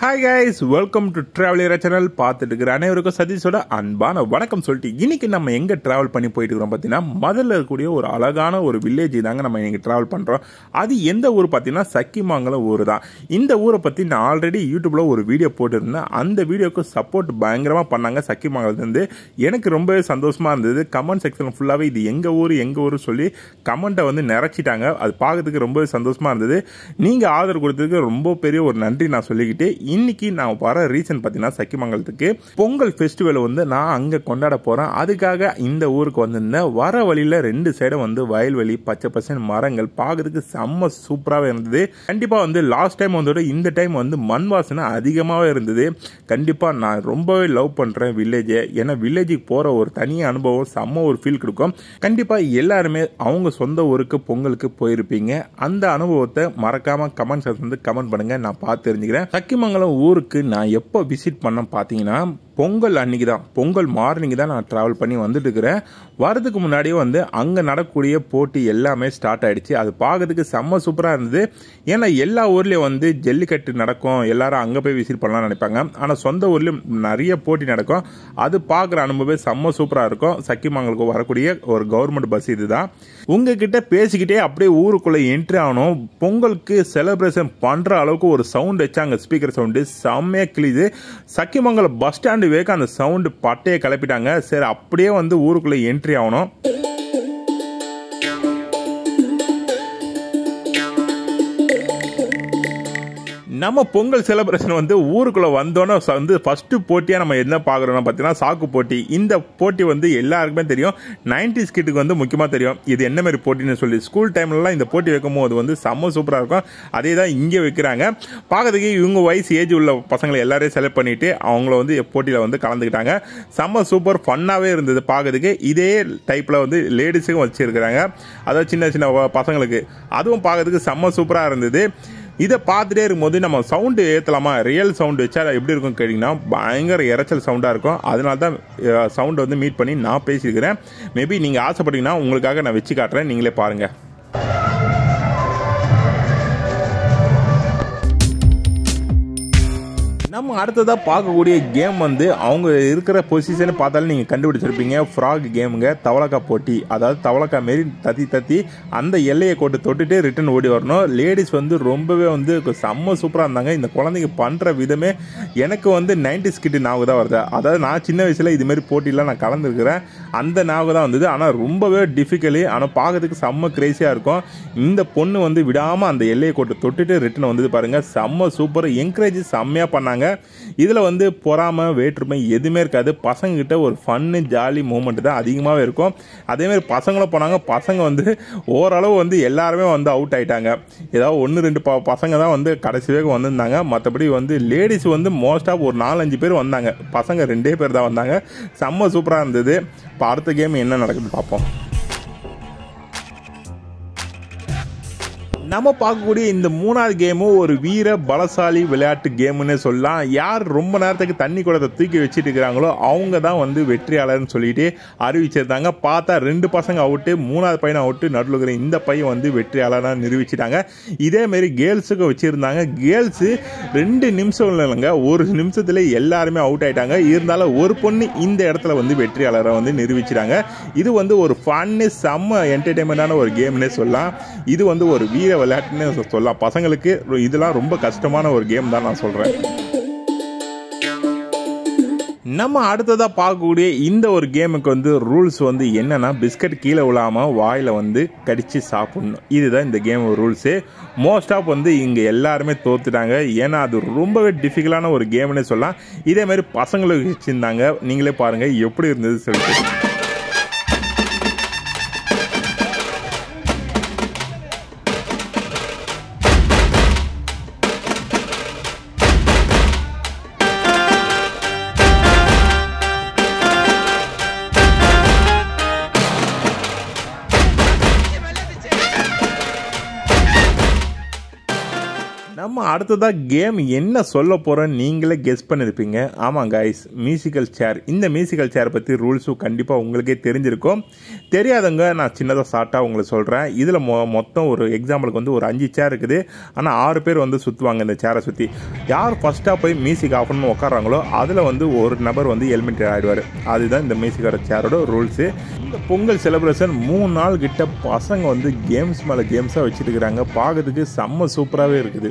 hi guys welcome to டிராவலியர் channel பார்த்துட்டு இருக்கிற அனைவருக்கும் சதீஷோட அன்பான வணக்கம் சொல்லிட்டு இன்னைக்கு நம்ம எங்கே ட்ராவல் பண்ணி போயிட்டு இருக்கிறோம் பார்த்தீங்கன்னா முதல்ல இருக்கக்கூடிய ஒரு அழகான ஒரு வில்லேஜ் தாங்க நம்ம இன்னைக்கு ட்ராவல் பண்ணுறோம் அது எந்த ஊர் பார்த்தீங்கன்னா சக்கிமாங்கலம் ஊர் தான் இந்த ஊரை பற்றி நான் ஆல்ரெடி யூடியூப்பில் ஒரு வீடியோ போட்டிருந்தேன் அந்த வீடியோக்கு சப்போர்ட் பயங்கரமாக பண்ணாங்க சக்கிமாங்கலத்துலேருந்து எனக்கு ரொம்பவே சந்தோஷமாக இருந்தது கமெண்ட் செக்ஷன் ஃபுல்லாகவே இது எங்கள் ஊர் எங்கள் ஊர் சொல்லி கமெண்ட்டை வந்து நிறைச்சிட்டாங்க அது பார்க்கறதுக்கு ரொம்பவே சந்தோஷமாக இருந்தது நீங்கள் ஆதரவு கொடுத்ததுக்கு ரொம்ப பெரிய ஒரு நன்றி நான் சொல்லிக்கிட்டு இன்னைக்கு நான் வர ரீசன் பார்த்தீங்கன்னா சக்கிமங்கலத்துக்கு பொங்கல் ஃபெஸ்டிவல் வந்து நான் அங்கே கொண்டாட போகிறேன் அதுக்காக இந்த ஊருக்கு வந்திருந்தேன் வர வழியில் ரெண்டு சைடும் வந்து வயல்வெளி பச்சை பசன் மரங்கள் பார்க்கறதுக்கு செம்ம சூப்பராகவே இருந்தது கண்டிப்பாக வந்து லாஸ்ட் டைம் வந்தோட இந்த டைம் வந்து மண் வாசனை அதிகமாகவே இருந்தது கண்டிப்பாக நான் ரொம்பவே லவ் பண்ணுறேன் வில்லேஜை ஏன்னா வில்லேஜுக்கு போகிற ஒரு தனி அனுபவம் செம்ம ஒரு ஃபீல் கொடுக்கும் கண்டிப்பாக எல்லாருமே அவங்க சொந்த ஊருக்கு பொங்கலுக்கு போயிருப்பீங்க அந்த அனுபவத்தை மறக்காமல் கமெண்ட் செக்ஷன் வந்து கமெண்ட் பண்ணுங்கள் நான் பார்த்து தெரிஞ்சுக்கிறேன் சக்கிமங்கலம் ஊருக்கு நான் எப்போ விசிட் பண்ண பார்த்தீங்கன்னா பொங்கல் அன்னைக்கு தான் பொங்கல் மார்னிங் தான் நான் ட்ராவல் பண்ணி வந்துட்டு இருக்கிறேன் வரதுக்கு முன்னாடியே வந்து அங்கே நடக்கக்கூடிய போட்டி எல்லாமே ஸ்டார்ட் ஆயிடுச்சு அது பார்க்கறதுக்கு செம்ம சூப்பராக இருந்தது ஏன்னா எல்லா ஊர்லேயும் வந்து ஜல்லிக்கட்டு நடக்கும் எல்லாரும் அங்கே போய் விசிட் பண்ணலாம்னு நினைப்பாங்க ஆனால் சொந்த ஊர்லேயும் நிறைய போட்டி நடக்கும் அது பார்க்குற அனுபவமே செம்ம சூப்பராக இருக்கும் சக்கிமங்கலுக்கு வரக்கூடிய ஒரு கவர்மெண்ட் பஸ் இதுதான் உங்ககிட்ட பேசிக்கிட்டே அப்படியே ஊருக்குள்ளே என்ட்ரி ஆகணும் பொங்கலுக்கு செலிப்ரேஷன் பண்ணுற அளவுக்கு ஒரு சவுண்ட் வச்சாங்க ஸ்பீக்கர் சவுண்டு செம்மையாக கிளிது சக்கிமங்கலம் பஸ் ஸ்டாண்டு வேக அந்த சவுண்டு பட்டையை கிளப்பிட்டாங்க சரி அப்படியே வந்து ஊருக்குள்ளே என்ட்ரி ஆகணும் நம்ம பொங்கல் செலிப்ரேஷன் வந்து ஊருக்குள்ள வந்தோன்னே வந்து ஃபர்ஸ்ட் போட்டியாக நம்ம என்ன பார்க்குறோம்னா பார்த்தீங்கன்னா சாக்கு போட்டி இந்த போட்டி வந்து எல்லாருக்குமே தெரியும் நைன்டி கிட்டுக்கு வந்து முக்கியமாக தெரியும் இது என்ன மாதிரி போட்டின்னு சொல்லி ஸ்கூல் டைம்லலாம் இந்த போட்டி வைக்கும் போது வந்து செம்ம சூப்பராக இருக்கும் அதே தான் இங்கே வைக்கிறாங்க பார்க்கறதுக்கு இவங்க வயசு ஏஜ் உள்ள பசங்களை எல்லாரையும் செலக்ட் பண்ணிட்டு அவங்கள வந்து போட்டியில் வந்து கலந்துக்கிட்டாங்க செம்ம சூப்பர் ஃபன்னாகவே இருந்தது பார்க்கறதுக்கு இதே டைப்பில் வந்து லேடிஸுக்கும் வச்சுருக்கிறாங்க அதாவது சின்ன சின்ன பசங்களுக்கு அதுவும் பார்க்கறதுக்கு செம்ம சூப்பராக இருந்தது இதை பார்த்துட்டே இருக்கும்போது நம்ம சவுண்டு ஏற்றலாமா ரியல் சவுண்டு வச்சா எப்படி இருக்கும் கேட்டிங்கன்னா பயங்கர இறைச்சல் சவுண்டாக இருக்கும் அதனால தான் சவுண்டை வந்து மீட் பண்ணி நான் பேசியிருக்கிறேன் மேபி நீங்கள் ஆசைப்பட்டீங்கன்னா உங்களுக்காக நான் வச்சு காட்டுறேன் நீங்களே பாருங்கள் நம்ம அடுத்ததாக பார்க்கக்கூடிய கேம் வந்து அவங்க இருக்கிற பொசிஷனை பார்த்தாலும் நீங்கள் கண்டுபிடிச்சிருப்பீங்க ஃப்ராக் கேமுங்க தவளக்கா போட்டி அதாவது தவளக்கா மாரி தத்தி தத்தி அந்த எல்லையை கொண்டு தொட்டுட்டு ரிட்டன் ஓடி வரணும் லேடிஸ் வந்து ரொம்பவே வந்து செம்ம சூப்பராக இருந்தாங்க இந்த குழந்தைங்க பண்ணுற விதமே எனக்கு வந்து நைன்டி ஸ்கிட்டு ஞாபகம் தான் வருது அதாவது நான் சின்ன வயசில் இதுமாரி போட்டிலாம் நான் கலந்துருக்கிறேன் அந்த ஞாபகம் தான் வந்தது ஆனால் ரொம்பவே டிஃபிகலி ஆனால் பார்க்கறதுக்கு செம்ம கிரேசியாக இருக்கும் இந்த பொண்ணு வந்து விடாமல் அந்த எல்லையை கொண்டு தொட்டுட்டு ரிட்டன் வந்தது பாருங்கள் செம்ம சூப்பர் என்கரேஜ் செம்மையாக பண்ணாங்க இதில் வந்து பொறாமை வேற்றுமை எதுவுமே இருக்காது பசங்கக்கிட்ட ஒரு ஃபன்னு ஜாலி மூமெண்ட் தான் அதிகமாகவே இருக்கும் அதேமாதிரி பசங்களும் போனாங்க பசங்க வந்து ஓரளவு வந்து எல்லாருமே வந்து அவுட் ஆயிட்டாங்க ஏதாவது ஒன்று ரெண்டு ப பசங்க தான் வந்து கடைசி வேகம் வந்திருந்தாங்க மற்றபடி வந்து லேடிஸ் வந்து மோஸ்ட்டாக ஒரு நாலஞ்சு பேர் வந்தாங்க பசங்க ரெண்டே பேர் தான் வந்தாங்க செம்ம சூப்பராக இருந்தது இப்போ அடுத்த கேம் என்ன நடக்குதுன்னு பார்ப்போம் நம்ம பார்க்கக்கூடிய இந்த மூணாவது கேமும் ஒரு வீர பலசாலி விளையாட்டு கேம்னு சொல்லலாம் யார் ரொம்ப நேரத்துக்கு தண்ணி குடத்தை தூக்கி வச்சுட்டு இருக்கிறாங்களோ அவங்க தான் வந்து வெற்றியாளர்னு சொல்லிட்டு அறிவிச்சிருந்தாங்க பார்த்தா ரெண்டு பசங்க அவுட்டு மூணாவது பையனை அவுட்டு நடுவில் இருக்கிற இந்த பையன் வந்து வெற்றியாளராக நிரூபிச்சிட்டாங்க இதேமாரி கேர்ள்ஸுக்கு வச்சுருந்தாங்க கேர்ள்ஸு ரெண்டு நிமிஷம் இல்லைங்க ஒரு நிமிஷத்தில் எல்லாருமே அவுட் ஆயிட்டாங்க இருந்தாலும் ஒரு பொண்ணு இந்த இடத்துல வந்து வெற்றியாளரை வந்து நிரூபிச்சிட்டாங்க இது வந்து ஒரு ஃபன்னு செம்ம என்டர்டைன்மெண்ட்டான ஒரு கேம்னே சொல்லலாம் இது வந்து ஒரு வீர விளையாட்டுன்னு சொல்லலாம் பசங்களுக்கு இதெல்லாம் ரொம்ப கஷ்டமான ஒரு கேம் தான் நான் சொல்கிறேன் நம்ம அடுத்ததாக பார்க்கக்கூடிய இந்த ஒரு கேமுக்கு வந்து ரூல்ஸ் வந்து என்னன்னா பிஸ்கட் கீழே விழாமல் வாயில் வந்து கடிச்சு சாப்பிடணும் இதுதான் இந்த கேம் ரூல்ஸு மோஸ்ட் ஆஃப் வந்து இங்கே எல்லாருமே தோத்துட்டாங்க ஏன்னா அது ரொம்பவே டிஃபிகல்ட்டான ஒரு கேம்னே சொல்லலாம் இதே மாதிரி பசங்களுக்கு வச்சுருந்தாங்க நீங்களே பாருங்கள் எப்படி இருந்தது சொல்லிட்டு நம்ம அடுத்ததாக கேம் என்ன சொல்ல போகிறோம் நீங்களே கெஸ் பண்ணியிருப்பீங்க ஆமாம் கைஸ் மியூசிக்கல் சேர் இந்த மியூசிக்கல் சேர் பற்றி ரூல்ஸும் கண்டிப்பாக உங்களுக்கே தெரிஞ்சிருக்கும் தெரியாதவங்க நான் சின்னதாக ஷார்ட்டாக உங்களுக்கு சொல்கிறேன் இதில் மொ மொத்தம் ஒரு எக்ஸாம்பிளுக்கு வந்து ஒரு அஞ்சு சேர் இருக்குது ஆனால் ஆறு பேர் வந்து சுற்றுவாங்க இந்த சேரை சுற்றி யார் ஃபஸ்ட்டாக போய் மியூசிக் ஆஃப் பண்ணி உட்காராங்களோ அதில் வந்து ஒரு நபர் வந்து எலிமெண்ட் ஆகிடுவார் அதுதான் இந்த மியூசிக்கல் சேரோட ரூல்ஸு இந்த பொங்கல் செலிப்ரேஷன் மூணு நாள் கிட்ட பசங்க வந்து கேம்ஸ் மேலே கேம்ஸாக வச்சுட்டு இருக்கிறாங்க பார்க்கறதுக்கு செம்ம சூப்பராகவே இருக்குது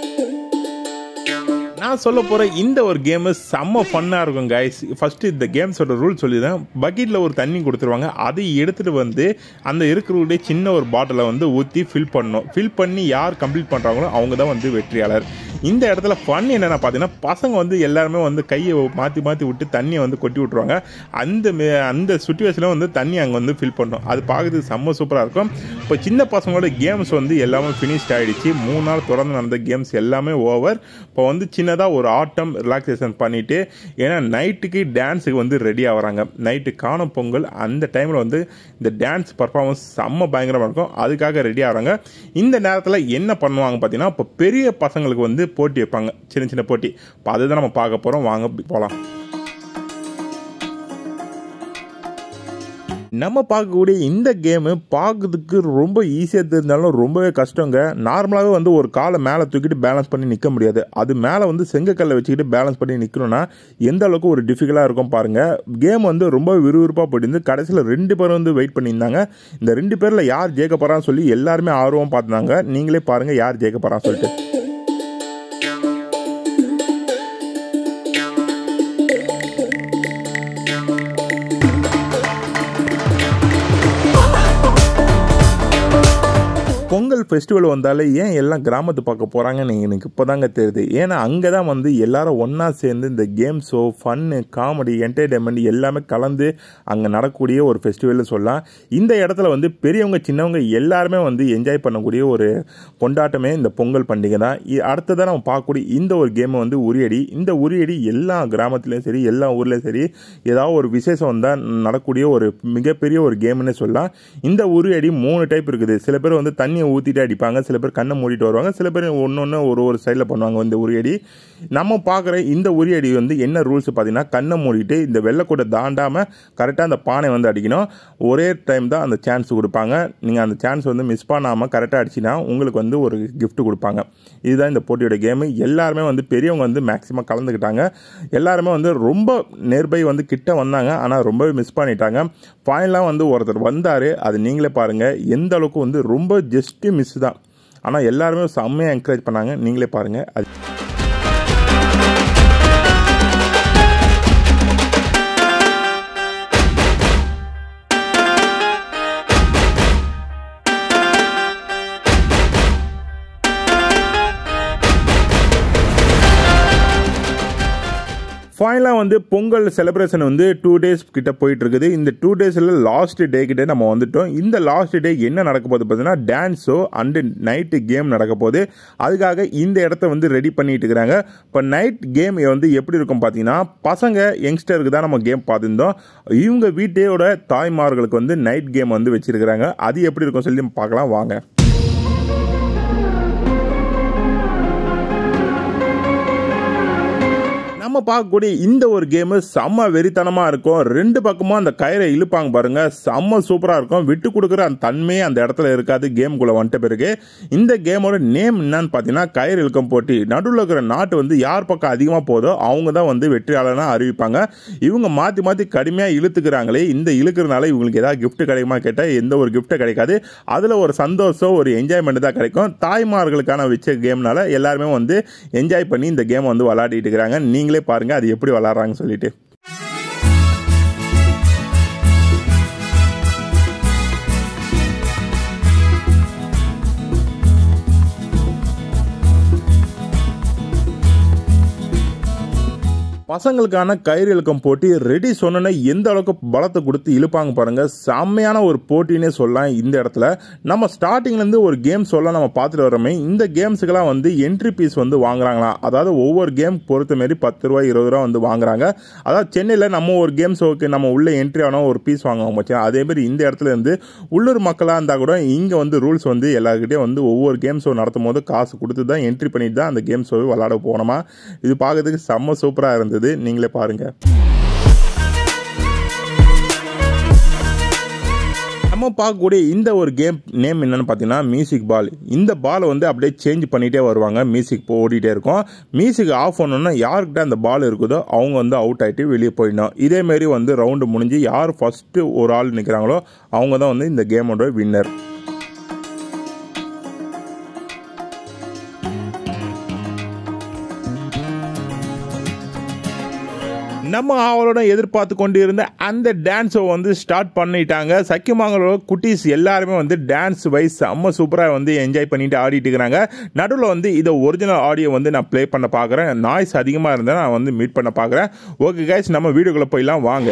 நான் சொல்ல போகிற இந்த ஒரு கேமு செம்ம ஃபன்னாக இருக்கும் கைஸ் ஃபஸ்ட்டு இந்த கேம்ஸோட ரூல் சொல்லிடுறேன் பக்கெட்டில் ஒரு தண்ணி கொடுத்துருவாங்க அதை எடுத்துகிட்டு வந்து அந்த இருக்கிறவங்களுடைய சின்ன ஒரு பாட்டிலை வந்து ஊற்றி ஃபில் பண்ணணும் ஃபில் பண்ணி யார் கம்ப்ளீட் பண்ணுறாங்களோ அவங்க தான் வந்து வெற்றியாளர் இந்த இடத்துல ஃபன் என்னென்ன பார்த்தீங்கன்னா பசங்க வந்து எல்லாருமே வந்து கையை மாற்றி மாற்றி விட்டு தண்ணியை வந்து கொட்டி விட்ருவாங்க அந்த மே- அந்த சுச்சுவேஷனில் வந்து தண்ணி அங்கே வந்து ஃபில் பண்ணணும் அது பார்க்கறதுக்கு செம்ம சூப்பராக இருக்கும் இப்போ சின்ன பசங்களோட கேம்ஸ் வந்து எல்லாமே ஃபினிஷ்ட் ஆகிடுச்சு மூணு நாள் தொடர்ந்து நடந்த கேம்ஸ் எல்லாமே ஓவர் இப்போ வந்து சின்னதாக ஒரு ஆட்டம் ரிலாக்ஸேஷன் பண்ணிவிட்டு ஏன்னா நைட்டுக்கு டான்ஸுக்கு வந்து ரெடி ஆகுறாங்க நைட்டு காணும் பொங்கல் அந்த டைமில் வந்து இந்த டான்ஸ் பர்ஃபார்மன்ஸ் செம்ம பயங்கரமாக இருக்கும் அதுக்காக ரெடி ஆகுறாங்க இந்த நேரத்தில் என்ன பண்ணுவாங்க பார்த்தீங்கன்னா இப்போ பெரிய பசங்களுக்கு வந்து போட்டி வைப்பாங்க சின்ன சின்ன போட்டி இப்போ அதுதான் நம்ம பார்க்க போகிறோம் வாங்க போகலாம் நம்ம பார்க்கக்கூடிய இந்த கேமு பார்க்கறதுக்கு ரொம்ப ஈஸியாக தெரிஞ்சாலும் ரொம்பவே கஷ்டங்க நார்மலாகவே வந்து ஒரு காலை மேலே தூக்கிட்டு பேலன்ஸ் பண்ணி நிற்க முடியாது அது மேலே வந்து செங்கக்கல்லை வச்சுக்கிட்டு பேலன்ஸ் பண்ணி நிற்கணும்னா எந்த அளவுக்கு ஒரு டிஃபிகல்ட்டாக இருக்கும் பாருங்கள் கேம் வந்து ரொம்ப விறுவிறுப்பாக போயிட்டு கடைசியில் ரெண்டு பேரும் வந்து வெயிட் பண்ணியிருந்தாங்க இந்த ரெண்டு பேரில் யார் ஜெயிக்க போகிறான்னு சொல்லி எல்லாருமே ஆர்வம் பார்த்தாங்க நீங்களே பாருங்கள் யார் ஜெயிக்க போகிறான்னு சொல்லிட்டு பொங்கல் ஃபெஸ்டிவல் வந்தாலே ஏன் எல்லாம் கிராமத்து பார்க்க போகிறாங்கன்னு எனக்கு இப்போ தாங்க தெரியுது ஏன்னா அங்கே தான் வந்து எல்லாரும் ஒன்றா சேர்ந்து இந்த கேம் ஷோ ஃபன்னு காமெடி என்டர்டைன்மெண்ட் எல்லாமே கலந்து அங்கே நடக்கக்கூடிய ஒரு ஃபெஸ்டிவல்னு சொல்லலாம் இந்த இடத்துல வந்து பெரியவங்க சின்னவங்க எல்லாருமே வந்து என்ஜாய் பண்ணக்கூடிய ஒரு கொண்டாட்டமே இந்த பொங்கல் பண்டிகை தான் இ- அடுத்ததான் நம்ம பார்க்கக்கூடிய இந்த ஒரு கேமை வந்து உரியடி இந்த உரியடி எல்லா கிராமத்துலேயும் சரி எல்லா ஊர்லேயும் சரி ஏதாவது ஒரு விசேஷம் வந்தால் நடக்கக்கூடிய ஒரு மிகப்பெரிய ஒரு கேம்னு சொல்லலாம் இந்த உரியடி மூணு டைப் இருக்குது சில பேர் வந்து தண்ணியை ஊற்றிட்டு அடிப்பாங்க சில பேர் கண்ணை மூடிட்டு வருவாங்க சில பேர் ஒன்று ஒன்று ஒரு ஒரு சைடில் பண்ணுவாங்க இந்த உரியடி நம்ம பார்க்குற இந்த உரியடி வந்து என்ன ரூல்ஸ் பார்த்தீங்கன்னா கண்ணை மூடிட்டு இந்த வெள்ளைக்கூடை தாண்டாமல் கரெக்டாக அந்த பானை வந்து அடிக்கணும் ஒரே டைம் தான் அந்த சான்ஸ் கொடுப்பாங்க நீங்கள் அந்த சான்ஸ் வந்து மிஸ் பண்ணாமல் கரெக்டாக அடிச்சினா உங்களுக்கு வந்து ஒரு gift கொடுப்பாங்க இதுதான் இந்த போட்டியோட கேமு எல்லாருமே வந்து பெரியவங்க வந்து மேக்ஸிமம் கலந்துக்கிட்டாங்க எல்லாருமே வந்து ரொம்ப நேர்பை வந்து கிட்ட வந்தாங்க ஆனால் ரொம்பவே மிஸ் பண்ணிட்டாங்க ஃபைனலாக வந்து ஒருத்தர் வந்தார் அது நீங்களே பாருங்கள் எந்த அளவுக்கு வந்து ரொம்ப ஜஸ்ட்டு மிஸ் தான் ஆனால் எல்லாருமே செம்மையாக என்கரேஜ் பண்ணாங்க நீங்களே பாருங்கள் அது ஃபைனலாக வந்து பொங்கல் செலிப்ரேஷன் வந்து டூ டேஸ் கிட்ட போயிட்டு இருக்குது இந்த டூ டேஸில் லாஸ்ட் டே கிட்ட நம்ம வந்துட்டோம் இந்த லாஸ்ட் டே என்ன நடக்க போகுது பார்த்தீங்கன்னா டான்ஸோ அண்டு நைட்டு கேம் நடக்க போகுது அதுக்காக இந்த இடத்த வந்து ரெடி பண்ணிட்டு இருக்கிறாங்க இப்போ நைட் கேம் வந்து எப்படி இருக்கும் பார்த்தீங்கன்னா பசங்க யங்ஸ்டருக்கு தான் நம்ம கேம் பார்த்துருந்தோம் இவங்க வீட்டையோட தாய்மார்களுக்கு வந்து நைட் கேம் வந்து வச்சிருக்கிறாங்க அது எப்படி இருக்கும் சொல்லி பார்க்கலாம் வாங்க நம்ம பார்க்கக்கூடிய இந்த ஒரு கேமு செம்ம வெறித்தனமாக இருக்கும் ரெண்டு பக்கமும் அந்த கயிறை இழுப்பாங்க பாருங்க செம்ம சூப்பராக இருக்கும் விட்டு கொடுக்குற அந்த தன்மையே அந்த இடத்துல இருக்காது கேமுக்குள்ளே வந்துட்ட பிறகு இந்த கேமோட நேம் என்னன்னு பார்த்தீங்கன்னா கயிறு இழுக்கம் போட்டி நடுவில் இருக்கிற நாட்டு வந்து யார் பக்கம் அதிகமாக போதோ அவங்க தான் வந்து வெற்றியாளராக அறிவிப்பாங்க இவங்க மாற்றி மாற்றி கடுமையாக இழுத்துக்கிறாங்களே இந்த இழுக்கிறனால இவங்களுக்கு ஏதாவது gift கிடைக்குமா கேட்டால் எந்த ஒரு கிஃப்ட்டும் கிடைக்காது அதில் ஒரு சந்தோஷம் ஒரு என்ஜாய்மெண்ட் தான் கிடைக்கும் தாய்மார்களுக்கான வச்ச கேம்னால எல்லாருமே வந்து என்ஜாய் பண்ணி இந்த கேம் வந்து விளையாடிட்டு இருக்கிறாங்க நீங்களே பாருங்க அது எப்படி விளாட்றாங்கன்னு சொல்லிட்டு பசங்களுக்கான கயிறு இழுக்கம் போட்டி ரெடி சொன்னோன்னே எந்த அளவுக்கு பலத்தை கொடுத்து இழுப்பாங்க பாருங்க செம்மையான ஒரு போட்டினே சொல்லலாம் இந்த இடத்துல நம்ம ஸ்டார்டிங்லேருந்து ஒரு கேம் சொல்ல நம்ம பார்த்துட்டு வரோமே இந்த கேம்ஸுக்கெல்லாம் வந்து என்ட்ரி பீஸ் வந்து வாங்குறாங்களா அதாவது ஒவ்வொரு கேம் பொறுத்த மாரி பத்து ரூபாய் இருபது ரூபா வந்து வாங்குறாங்க அதாவது சென்னையில் நம்ம ஒரு கேம் ஷோக்கு நம்ம உள்ள என்ட்ரி ஆனால் ஒரு பீஸ் வாங்குவோம் மச்சான் அதே மாதிரி இந்த இடத்துல இருந்து உள்ளூர் மக்களாக இருந்தால் கூட இங்கே வந்து ரூல்ஸ் வந்து எல்லாருக்கிட்டையும் வந்து ஒவ்வொரு கேம் ஷோ நடத்தும் போது காசு கொடுத்து தான் என்ட்ரி பண்ணிட்டு தான் அந்த கேம் ஷோவை விளாட போனோமா இது பார்க்கறதுக்கு செம்ம சூப்பராக இருந்தது நீங்களே பாருங்கள் நம்ம பார்க்கக்கூடிய இந்த ஒரு கேம் நேம் என்னன்னு பார்த்தீங்கன்னா மியூசிக் பால் இந்த பால் வந்து அப்படியே சேஞ்ச் பண்ணிகிட்டே வருவாங்க மியூசிக் ஓடிட்டே இருக்கும் மியூசிக் ஆஃப் பண்ணோன்னா யார்கிட்ட அந்த பால் இருக்குதோ அவங்க வந்து அவுட் ஆகிட்டு வெளியே போயிடணும் இதேமாரி வந்து ரவுண்டு முடிஞ்சு யார் ஃபஸ்ட்டு ஒரு ஆள் நிற்கிறாங்களோ அவங்க தான் வந்து இந்த கேமோட வின்னர் நம்ம அவளோட எதிர்பார்த்து கொண்டு இருந்த அந்த டான்ஸை வந்து ஸ்டார்ட் பண்ணிட்டாங்க சக்கியமங்கலோட குட்டீஸ் எல்லாருமே வந்து டான்ஸ் வைஸ் செம்ம சூப்பராக வந்து என்ஜாய் பண்ணிட்டு ஆடிட்டு இருக்கிறாங்க நடுவில் வந்து இதை ஒரிஜினல் ஆடியோ வந்து நான் ப்ளே பண்ண பார்க்குறேன் நாய்ஸ் அதிகமாக இருந்தால் நான் வந்து மீட் பண்ண பார்க்குறேன் ஓகே கைஸ் நம்ம வீடியோக்குள்ளே போயிடலாம் வாங்க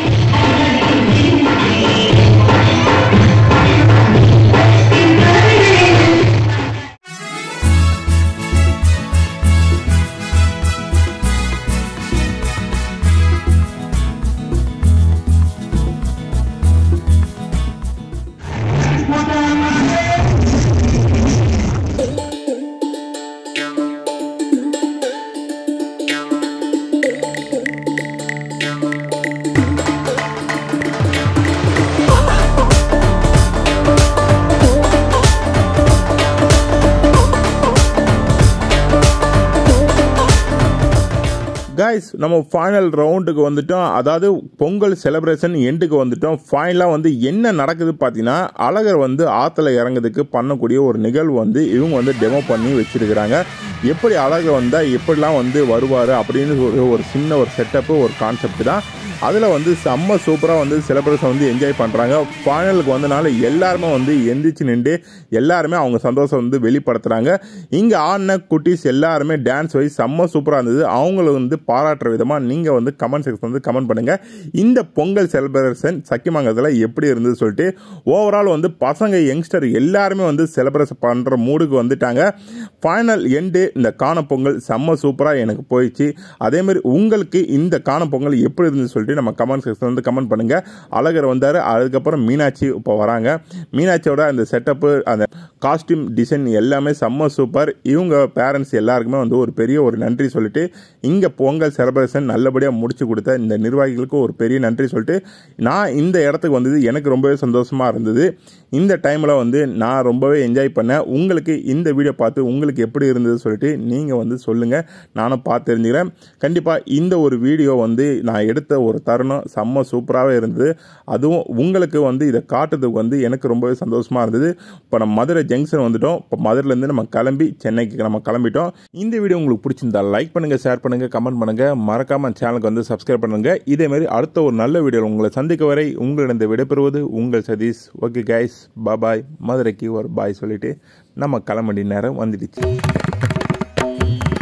கைஸ் நம்ம ஃபைனல் ரவுண்டுக்கு வந்துட்டோம் அதாவது பொங்கல் செலிப்ரேஷன் எண்டுக்கு வந்துட்டோம் ஃபைனலாக வந்து என்ன நடக்குது பார்த்தீங்கன்னா அழகர் வந்து ஆற்றுல இறங்குறதுக்கு பண்ணக்கூடிய ஒரு நிகழ்வு வந்து இவங்க வந்து டெமோ பண்ணி வச்சிருக்கிறாங்க எப்படி அழகர் வந்தால் எப்படிலாம் வந்து வருவார் அப்படின்னு ஒரு ஒரு சின்ன ஒரு செட்டப்பு ஒரு கான்செப்ட் தான் அதில் வந்து செம்ம சூப்பராக வந்து செலிப்ரேஷன் வந்து என்ஜாய் பண்ணுறாங்க ஃபைனலுக்கு வந்தனால எல்லாருமே வந்து எந்திரிச்சு நின்று எல்லாருமே அவங்க சந்தோஷம் வந்து வெளிப்படுத்துகிறாங்க இங்கே ஆடின குட்டீஸ் எல்லாருமே டான்ஸ் வைஸ் செம்ம சூப்பராக இருந்தது அவங்கள வந்து பாராட்டுற விதமாக நீங்கள் வந்து கமெண்ட் செக்ஷன் வந்து கமெண்ட் பண்ணுங்கள் இந்த பொங்கல் செலிப்ரேஷன் சக்கியமங்கலத்தில் எப்படி இருந்தது சொல்லிட்டு ஓவரால் வந்து பசங்க யங்ஸ்டர் எல்லாருமே வந்து செலிப்ரேஷன் பண்ணுற மூடுக்கு வந்துட்டாங்க ஃபைனல் எண்டு இந்த காண பொங்கல் செம்ம சூப்பராக எனக்கு போயிடுச்சு அதேமாதிரி உங்களுக்கு இந்த காண பொங்கல் எப்படி இருந்துச்சு சொல்லிட்டு நம்ம கமெண்ட் செக்ஷன் வந்து கமெண்ட் பண்ணுங்க அழகர் வந்தார் அதுக்கப்புறம் மீனாட்சி இப்போ வராங்க மீனாட்சியோட அந்த செட்டப்பு அந்த காஸ்டியூம் டிசைன் எல்லாமே செம்ம சூப்பர் இவங்க பேரண்ட்ஸ் எல்லாருக்குமே வந்து ஒரு பெரிய ஒரு நன்றி சொல்லிட்டு இங்கே பொங்கல் செலிப்ரேஷன் நல்லபடியாக முடிச்சு கொடுத்த இந்த நிர்வாகிகளுக்கு ஒரு பெரிய நன்றி சொல்லிட்டு நான் இந்த இடத்துக்கு வந்தது எனக்கு ரொம்பவே சந்தோஷமாக இருந்தது இந்த டைமில் வந்து நான் ரொம்பவே என்ஜாய் பண்ணேன் உங்களுக்கு இந்த வீடியோ பார்த்து உங்களுக்கு எப்படி இருந்தது சொல்லிட்டு நீங்கள் வந்து சொல்லுங்கள் நானும் பார்த்து தெரிஞ்சுக்கிறேன் கண்டிப்பாக இந்த ஒரு வீடியோ வந்து நான் எடுத்த ஒரு தருணம் செம்ம சூப்பராகவே இருந்தது அதுவும் உங்களுக்கு வந்து இதை காட்டுறதுக்கு வந்து எனக்கு ரொம்பவே சந்தோஷமாக இருந்தது இப்போ நம்ம மதுரை ஜங்ஷன் வந்துட்டோம் இப்போ மதுரையிலேருந்து நம்ம கிளம்பி சென்னைக்கு நம்ம கிளம்பிட்டோம் இந்த வீடியோ உங்களுக்கு பிடிச்சிருந்தா லைக் பண்ணுங்கள் ஷேர் பண்ணுங்கள் கமெண்ட் பண்ணுங்கள் மறக்காமல் சேனலுக்கு வந்து சப்ஸ்கிரைப் பண்ணுங்கள் இதேமாரி அடுத்த ஒரு நல்ல வீடியோ உங்களை சந்திக்க வரை உங்களிடம் விடைபெறுவது உங்கள் சதீஷ் ஓகே கைஸ் பாய் மதுரைக்கு ஒரு பாய் சொல்லிட்டு நம்ம கிளம்பி நேரம் வந்துடுச்சு